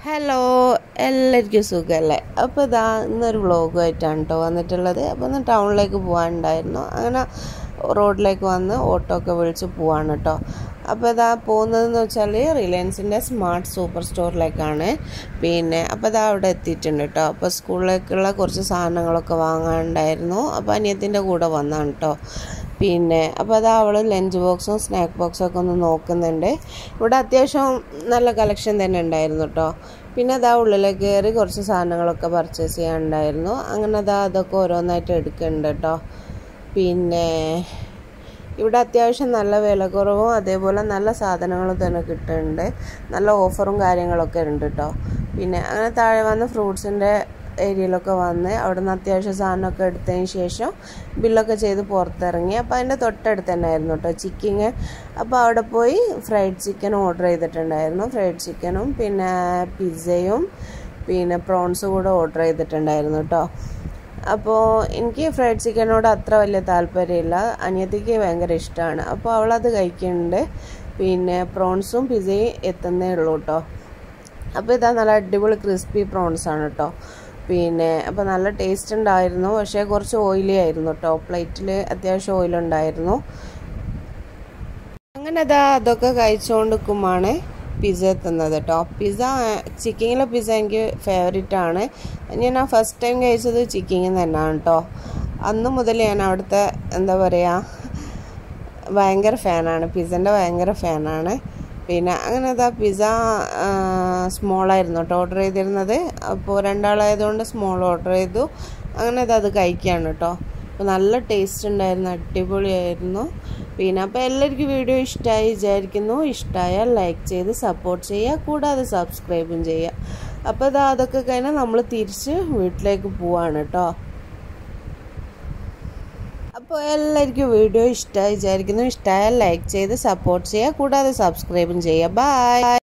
hello എല്ലാവർക്കും സുഖമല്ലേ അപ്പോൾ ഇതാ ഇന്നൊരു വ്ളോഗുമായിട്ടാണ് കേട്ടോ വന്നിട്ടുള്ളത് അപ്പോൾ ഒന്ന് ടൗണിലേക്ക് പോകാനുണ്ടായിരുന്നു അങ്ങനെ റോഡിലേക്ക് വന്ന് ഓട്ടോ ഒക്കെ വിളിച്ച് പോവാണ് കേട്ടോ അപ്പോൾ ഇതാ പോകുന്നതെന്ന് വെച്ചാൽ റിലയൻസിൻ്റെ സ്മാർട്ട് സൂപ്പർ സ്റ്റോറിലേക്കാണ് പിന്നെ അപ്പോൾ ഇതാ അവിടെ എത്തിയിട്ടുണ്ട് കേട്ടോ അപ്പോൾ സ്കൂളിലേക്കുള്ള കുറച്ച് സാധനങ്ങളൊക്കെ വാങ്ങാനുണ്ടായിരുന്നു അപ്പോൾ അനിയത്തിൻ്റെ കൂടെ വന്നാണ് കേട്ടോ പിന്നെ അപ്പോൾ അത് അവൾ ലഞ്ച് ബോക്സും സ്നാക്ക് ബോക്സും ഒക്കെ ഒന്ന് നോക്കുന്നുണ്ട് ഇവിടെ അത്യാവശ്യം നല്ല കളക്ഷൻ തന്നെ ഉണ്ടായിരുന്നു കേട്ടോ പിന്നെ അതാ ഉള്ളിലേക്ക് കയറി കുറച്ച് സാധനങ്ങളൊക്കെ പർച്ചേസ് ചെയ്യാനുണ്ടായിരുന്നു അങ്ങനെ അതാ അതൊക്കെ ഓരോന്നായിട്ട് എടുക്കുന്നുണ്ട് കേട്ടോ പിന്നെ ഇവിടെ അത്യാവശ്യം നല്ല വിലക്കുറവും അതേപോലെ നല്ല സാധനങ്ങളും തന്നെ കിട്ടുന്നുണ്ട് നല്ല ഓഫറും കാര്യങ്ങളൊക്കെ ഉണ്ട് കേട്ടോ പിന്നെ അങ്ങനെ താഴെ വന്ന് ഫ്രൂട്ട്സിൻ്റെ ഏരിയയിലൊക്കെ വന്ന് അവിടെ നിന്ന് അത്യാവശ്യം സാധനമൊക്കെ എടുത്തതിന് ശേഷം ബില്ലൊക്കെ ചെയ്ത് പുറത്തിറങ്ങി അപ്പോൾ അതിൻ്റെ തൊട്ടടുത്ത് തന്നെ ആയിരുന്നു കേട്ടോ ചിക്കിങ് അപ്പോൾ അവിടെ പോയി ഫ്രൈഡ് ചിക്കൻ ഓർഡർ ചെയ്തിട്ടുണ്ടായിരുന്നു ഫ്രൈഡ് ചിക്കനും പിന്നെ പിസ്സയും പിന്നെ പ്രോൺസ് കൂടെ ഓർഡർ ചെയ്തിട്ടുണ്ടായിരുന്നു കേട്ടോ അപ്പോൾ എനിക്ക് ഫ്രൈഡ് ചിക്കനോട് അത്ര വലിയ താല്പര്യമില്ല അനിയത്തിക്ക് ഭയങ്കര ഇഷ്ടമാണ് അപ്പോൾ അവളത് കഴിക്കുന്നുണ്ട് പിന്നെ പ്രോൺസും പിസയും എത്തുന്നേ ഉള്ളൂ കേട്ടോ അപ്പോൾ ഇതാ നല്ല അടിപൊളി ക്രിസ്പി പ്രോൺസ് ആണ് കേട്ടോ പിന്നെ അപ്പോൾ നല്ല ടേസ്റ്റ് ഉണ്ടായിരുന്നു പക്ഷേ കുറച്ച് ഓയിലി ആയിരുന്നു കേട്ടോ പ്ലേറ്റിൽ അത്യാവശ്യം ഓയിലുണ്ടായിരുന്നു അങ്ങനെ അതാ അതൊക്കെ കഴിച്ചുകൊണ്ട് നിൽക്കുമ്പോഴാണ് പിസ്സ എത്തുന്നത് കേട്ടോ പിസ്സ ചിക്കിങ്ങിലെ പിസ്സ എനിക്ക് ഫേവറേറ്റ് ആണ് ഞാൻ ആ ഫസ്റ്റ് ടൈം കഴിച്ചത് ചിക്കിങ്ങിൽ തന്നെയാണ് കേട്ടോ അന്ന് മുതൽ ഞാൻ അവിടുത്തെ എന്താ പറയുക ഭയങ്കര ഫാനാണ് പിസ്സൻ്റെ ഭയങ്കര ഫാനാണ് പിന്നെ അങ്ങനെ അതാ പിസ്സ സ്മോളായിരുന്നു കേട്ടോ ഓർഡർ ചെയ്തിരുന്നത് അപ്പോൾ രണ്ടാളായതുകൊണ്ട് സ്മോൾ ഓർഡർ ചെയ്തു അങ്ങനെ അത് അത് കഴിക്കുകയാണ് കേട്ടോ അപ്പോൾ നല്ല ടേസ്റ്റ് ഉണ്ടായിരുന്നു അടിപൊളിയായിരുന്നു പിന്നെ അപ്പോൾ എല്ലാവർക്കും വീഡിയോ ഇഷ്ടമായി വിചാരിക്കുന്നു ഇഷ്ടമായാൽ ലൈക്ക് ചെയ്ത് സപ്പോർട്ട് ചെയ്യുക കൂടാതെ സബ്സ്ക്രൈബും ചെയ്യുക അപ്പോൾ അത് അതൊക്കെ കഴിഞ്ഞാൽ നമ്മൾ തിരിച്ച് വീട്ടിലേക്ക് പോവാണ് കേട്ടോ അപ്പോൾ എല്ലാവർക്കും വീഡിയോ ഇഷ്ടമായി വിചാരിക്കുന്നു ഇഷ്ടമായാൽ ലൈക്ക് ചെയ്ത് സപ്പോർട്ട് ചെയ്യുക കൂടാതെ സബ്സ്ക്രൈബും ചെയ്യുക ബൈ